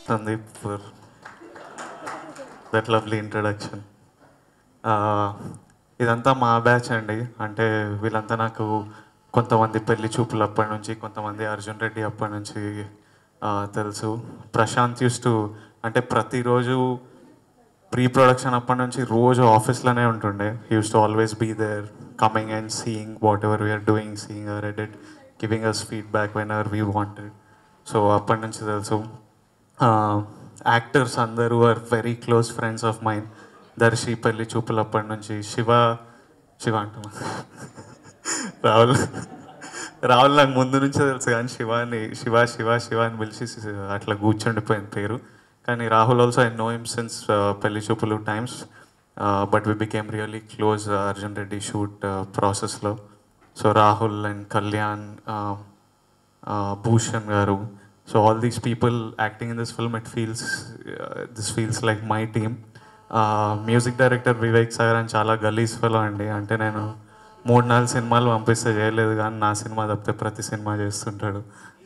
Sandeep for that lovely introduction. ఇదంతా మా batch అండి అంటే వీళ్ళంతా నాకు కొంతమంది పెళ్లి చూపులు అప్పటి నుంచి కొంతమంది అర్జున్ రెడ్డి అప్పటి నుంచి ఆ, తెలుసు ప్రశాంత్ యూస్ టు అంటే ప్రతిరోజు ప్రీ ప్రొడక్షన్ అప్పటి నుంచి రోజు ఆఫీస్లోనే ఉంటుండే use to always be there coming and seeing whatever we're doing seeing our edit giving us feedback whenever we wanted so అప్పటి నుంచి తెలుసు యాక్టర్స్ అందరూ are very close friends of mine Darshi Pelli Choopulu అప్పటి నుంచి శివ శివ అంటున్నా రాహుల్ రాహుల్ నాకు ముందు నుంచే తెలుసు కానీ శివాని శివ శివ శివ అని పిలిచి అట్లా కూర్చుండిపోయింది పేరు కానీ Rahul also I know him since Pelli Choopulu times but we became really close Arjun Reddy shoot ప్రాసెస్లో so Rahul and Kalyan Bhushan garu so all these people acting in this film it feels this feels like my team music director Vivek Sagar అని చాలా గలీజ్ fellow అండి అంటే నేను మూడు నాలుగు సినిమాలు పంపిస్తే చేయలేదు కానీ నా సినిమా తప్పితే ప్రతి సినిమా చేస్తుంటాడు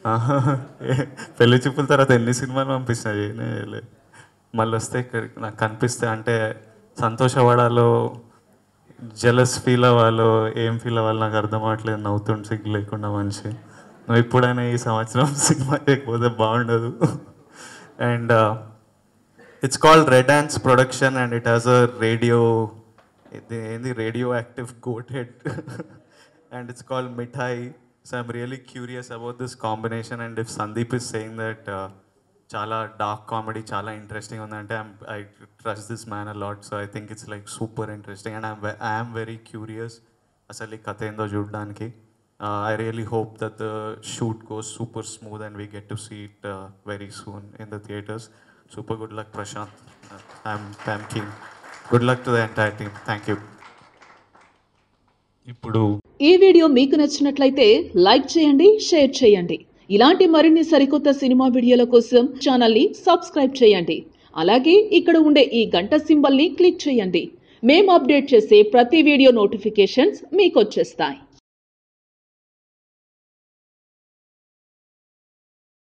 పెళ్లి చూపుల తర్వాత ఎన్ని సినిమాలు పంపించినా చేయనే చేయలేదు మళ్ళీ వస్తే ఇక్కడికి నాకు కనిపిస్తే అంటే సంతోషపడాలో జలస్ ఫీల్ అవ్వాలో ఏం ఫీల్ అవ్వాలో నాకు అర్థం అవ్వట్లేదు నవ్వుతుంటే సిగ్గు లేకుండా మనిషి నువ్వు ఎప్పుడైనా ఈ సంవత్సరం సినిమా చేయకపోతే బాగుండదు and it's called red dance production and it has a radio ఇది ఏంది radioactive coat head and it's called Mithai so I'm really curious about this combination and if Sandeep is saying that చాలా డార్క్ కామెడీ చాలా interesting ఉందంటే I trust this man a lot so I think it's like super interesting and I'm I'm very curious అసలు ఈ కథ ఏందో చూడడానికి I really hope that the shoot goes super smooth and we get to see it very soon in the theatres super good luck Prashanth I'm I'm king good luck to the entire team thank you ఇప్పుడు ఈ video మీకు నచ్చినట్లయితే like చేయండి share చేయండి ఇలాంటి మరిన్ని సరికొత్త cinema వీడియోల కోసం ఛానల్ని సబ్స్క్రైబ్ చేయండి అలాగే ఇక్కడ ఉండే ఈ గంట సింబల్ని క్లిక్ చేయండి మేము అప్డేట్ చేసే ప్రతి వీడియో నోటిఫికేషన్స్ మీకు వచ్చేస్తాయి